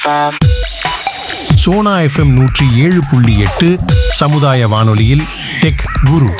FM. Sona FM நூற்றி ஏழு புள்ளி எட்டு சமுதாய வானொலியில் டெக் குரு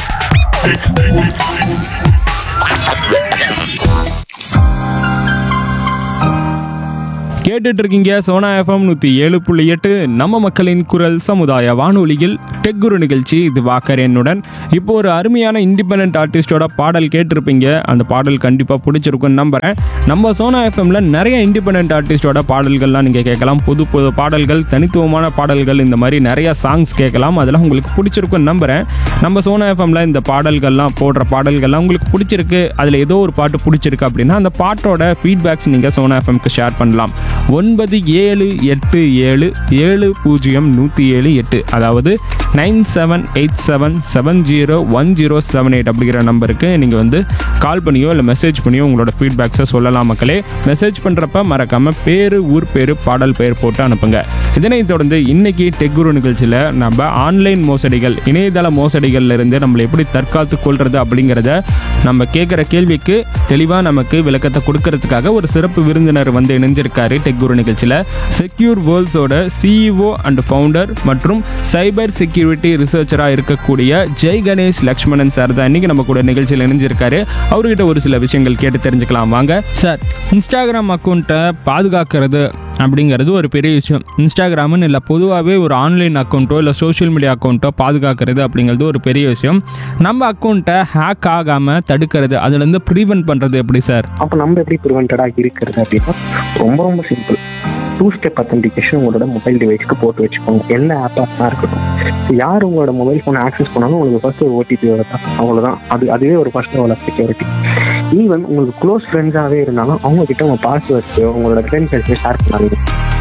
கேட்டுட்டு இருக்கீங்க சோனா எஃப்எம் நூற்றி ஏழு புள்ளி எட்டு நம்ம மக்களின் குரல் சமுதாய வானொலியில் டெக் குரு நிகழ்ச்சி இது வாக்கர் என்னுடன் இப்போ ஒரு அருமையான இண்டிபெண்ட் ஆர்டிஸ்டோட பாடல் கேட்டிருப்பீங்க அந்த பாடல் கண்டிப்பாக பிடிச்சிருக்குன்னு நம்புறேன் நம்ம சோனா எஃப்எம்ல நிறைய இண்டிபெண்ட் ஆர்டிஸ்டோட பாடல்கள்லாம் நீங்கள் கேட்கலாம் புது புது பாடல்கள் தனித்துவமான பாடல்கள் இந்த மாதிரி நிறைய சாங்ஸ் கேட்கலாம் அதெல்லாம் உங்களுக்கு பிடிச்சிருக்குன்னு நம்புறேன் நம்ம சோனா எஃப்எம்ல இந்த பாடல்கள்லாம் போடுற பாடல்கள்லாம் உங்களுக்கு பிடிச்சிருக்கு அதில் ஏதோ ஒரு பாட்டு பிடிச்சிருக்கு அப்படின்னா அந்த பாட்டோட ஃபீட்பேக்ஸ் நீங்கள் சோனா எஃப்எம்க்கு ஷேர் பண்ணலாம் ஒன்பது ஏழு எட்டு ஏழு ஏழு பூஜ்ஜியம் நூற்றி ஏழு எட்டு அதாவது nine seven eight seven seven zero one zero seven eight அப்படிங்கிற நம்பருக்கு நீங்கள் வந்து கால் பண்ணியோ இல்லை மெசேஜ் பண்ணியோ உங்களோட ஃபீட்பேக்ஸை சொல்லலாம் மக்களே மெசேஜ் பண்ணுறப்ப மறக்காமல் பேர் ஊர் பேர் பாடல் பெயர் போட்டு அனுப்புங்க இதனைத் தொடர்ந்து இன்னைக்கு டெக்குரு நிகழ்ச்சியில் நம்ம ஆன்லைன் மோசடிகள் இணையதள மோசடிகள்ல இருந்து நம்மளை எப்படி தற்காத்து கொள்றது அப்படிங்கிறத நம்ம கேட்குற கேள்விக்கு தெளிவாக நமக்கு விளக்கத்தை கொடுக்கறதுக்காக ஒரு சிறப்பு விருந்தினர் வந்து இணைஞ்சிருக்காரு டெக்குரு நிகழ்ச்சியில் செக்யூர் வேர்ல்ட்ஸோட சிஇஓ அண்ட் ஃபவுண்டர் மற்றும் சைபர் செக்யூரிட்டி ரிசர்ச்சராக இருக்கக்கூடிய ஜெய் கணேஷ் லக்ஷ்மணன் சார் தான் இன்னைக்கு நம்ம கூட நிகழ்ச்சியில் இணைஞ்சிருக்காரு அவர்கிட்ட ஒரு சில விஷயங்கள் கேட்டு தெரிஞ்சுக்கலாம் வாங்க சார் இன்ஸ்டாகிராம் அக்கௌண்ட்டை பாதுகாக்கிறது அப்படிங்கிறது ஒரு பெரிய விஷயம் இன்ஸ்டாகிராம்னு இல்லை பொதுவாகவே ஒரு ஆன்லைன் அக்கௌண்ட்டோ இல்லை சோஷியல் மீடியா அக்கௌண்ட்டோ பாதுகாக்கிறது அப்படிங்கிறது ஒரு பெரிய விஷயம் நம்ம அக்கௌண்ட்டை ஹேக் ஆகாமல் தடுக்கிறது அதுலேருந்து ப்ரீவென்ட் பண்ணுறது எப்படி சார் அப்போ நம்ம எப்படி ப்ரிவென்டடாக இருக்கிறது அப்படின்னா ரொம்ப ரொம்ப சிம்பிள் டூ ஸ்டெப் அத்தன்டிகேஷன் உங்களோட மொபைல் டிவைஸ்க்கு போட்டு வச்சுக்கோங்க எந்த ஆப்பாக இருக்கட்டும் யார் உங்களோட மொபைல் ஃபோனை ஆக்சஸ் பண்ணாலும் உங்களுக்கு ஃபர்ஸ்ட் ஒரு ஓடிபி வரதான் அவ்வளோதான் அது அதுவே ஒரு first level of security even உங்களுக்கு க்ளோஸ் ஃப்ரெண்ட்ஸாகவே இருந்தாலும் அவங்க கிட்ட உங்கள் பாஸ்வேர்ட்ஸ் உங்களோட கிரெடென்ஷியல்ஸை ஷேர் பண்ணாதீங்க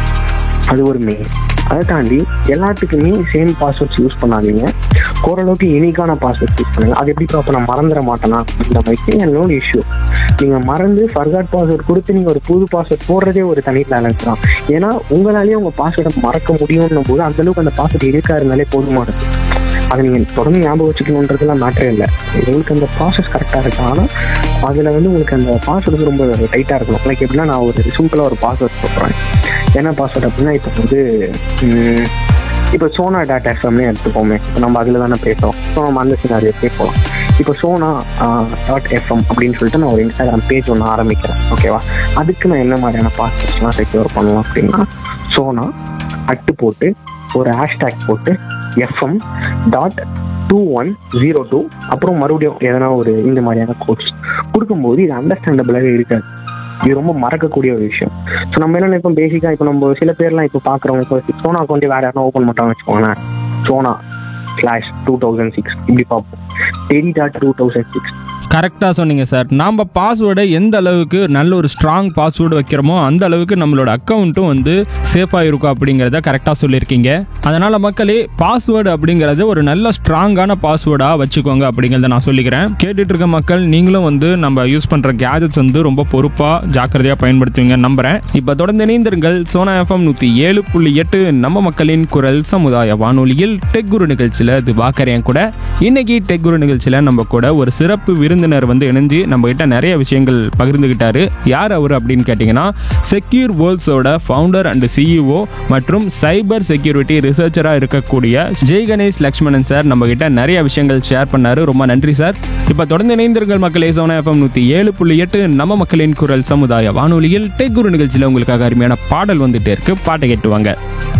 அது ஒரு மெயின் அதை தாண்டி எல்லாத்துக்குமே சேம் பாஸ்வேர்ட்ஸ் யூஸ் பண்ணாதீங்க ஓரளவுக்கு யூனிக்கான பாஸ்வேர்ட்ஸ் யூஸ் பண்ணுங்க அது எப்படி அப்போ நான் மறந்துட மாட்டேனா இந்த மாதிரி என்னோட இஷ்யூ நீங்க மறந்து ஃபர்காட் பாஸ்வேர்ட் கொடுத்து நீங்க ஒரு புது பாஸ்வேர்ட் போடுறதே ஒரு தனி டேலண்ட் தான் ஏன்னா உங்களாலேயே உங்க பாஸ்வேர்டை மறக்க முடியும்னும் போது அந்த அளவுக்கு அந்த பாஸ்வேர்ட் இருக்கா இருந்தாலே போதுமானது அதை நீங்க தொடர்ந்து ஞாபகம் வச்சுக்கணுன்றதுலாம் மேட்டரே இல்லை உங்களுக்கு அந்த ப்ராசஸ் கரெக்டாக இருக்கு ஆனால் அதில் வந்து உங்களுக்கு அந்த பாஸ்வேர்டு ரொம்ப டைட்டாக இருக்கணும் லைக் எப்படின்னா நான் ஒரு சிம்பிளாக ஒரு பாஸ்வேர்ட் போடுறேன் என்ன பாஸ்வேர்ட் அப்படின்னா இப்போ வந்து உம், இப்போ சோனா டாட் எஃப்எம்னே எடுத்துப்போமே இப்போ நம்ம அதில் தானே பேசுகிறோம் ஸோ நம்ம அந்த சினாரியோ போகலாம் இப்போ சோனா டாட் எஃப்எம் அப்படின்னு சொல்லிட்டு நான் ஒரு இன்ஸ்டாகிராம் பேஜ் ஒன்று ஆரம்பிக்கிறேன் ஓகேவா அதுக்கு நான் என்ன மாதிரியான பாஸ்வேர்ட்ஸ்லாம் செக்யூர் பண்ணலாம் அப்படின்னா சோனா அட்டு போட்டு ஒரு ஹேஷ்டேக் போட்டு FM dot two one zero two அப்புறம் மறுபடியும் எதனா ஒரு இந்த மாதிரியான கோட்ஸ் கொடுக்கும்போது இது அண்டர்ஸ்டாண்டபிளாகவே இருக்காது இது ரொம்ப மறக்கக்கூடிய ஒரு விஷயம் ஸோ நம்ம என்ன இப்போ பேசிக்காக இப்போ நம்ம சில பேர்லாம் இப்போ பார்க்குறவங்க இப்போ சோனா அக்கௌண்ட்டே வேறு யாரும் ஓப்பன் பண்ணுறாங்கன்னு வச்சுக்கோங்களேன் சோனா ஸ்லாஷ் டூ தௌசண்ட் சிக்ஸ் இப்படி பார்ப்போம் Terry dot two thousand six கரெக்டாக சொன்னீங்க சார் நாம் பாஸ்வேர்டை எந்த அளவுக்கு நல்ல ஒரு ஸ்ட்ராங் பாஸ்வேர்டு வைக்கிறோமோ அந்த அளவுக்கு நம்மளோட அக்கௌண்ட்டும் வந்து சேஃபாக இருக்கும் அப்படிங்கிறத கரெக்டாக சொல்லியிருக்கீங்க அதனால் மக்களே பாஸ்வேர்டு அப்படிங்கிறது ஒரு நல்ல ஸ்ட்ராங்கான பாஸ்வேர்டாக வச்சுக்கோங்க அப்படிங்கிறத நான் சொல்லிக்கிறேன் கேட்டுட்டு இருக்க மக்கள் நீங்களும் வந்து நம்ம யூஸ் பண்ணுற கேஜெட்ஸ் வந்து ரொம்ப பொறுப்பாக ஜாக்கிரதையாக பயன்படுத்துவீங்க நம்புறேன் இப்போ தொடர்ந்து இணைந்திருங்கள் சோனா எஃப்எம் நூற்றி ஏழு புள்ளி எட்டு நம்ம மக்களின் குரல் சமுதாய வானொலியில் டெக் குரு நிகழ்ச்சியில் இது வாக்கறேன் கூட இன்னைக்கு டெக் குரு நிகழ்ச்சியில் நம்ம கூட ஒரு சிறப்பு விருந்தினர் வந்து இணைஞ்சு நம்ம கிட்ட நிறைய விஷயங்கள் பகிர்ந்துகிட்டாரு யார் அவர் அப்படின்னு கேட்டிங்கன்னா செக்யூர் வேர்ல்ட்ஸோட ஃபவுண்டர் அண்ட் சிஇஓ மற்றும் சைபர் செக்யூரிட்டி ரிசர்ச்சராக இருக்கக்கூடிய ஜெய் கணேஷ் லக்ஷ்மணன் சார் நம்ம கிட்ட நிறைய விஷயங்கள் ஷேர் பண்ணாரு ரொம்ப நன்றி சார் இப்போ தொடர்ந்து இணைந்திருங்கள் மக்களே சோனா எஃப்எம் நூற்றி ஏழு புள்ளி எட்டு நம்ம மக்களின் குரல் சமுதாய வானொலியில் டெக் குரு நிகழ்ச்சியில் உங்களுக்காக அருமையான பாடல் வந்துட்டே இருக்கு பாட்டை கேட்டுவாங்க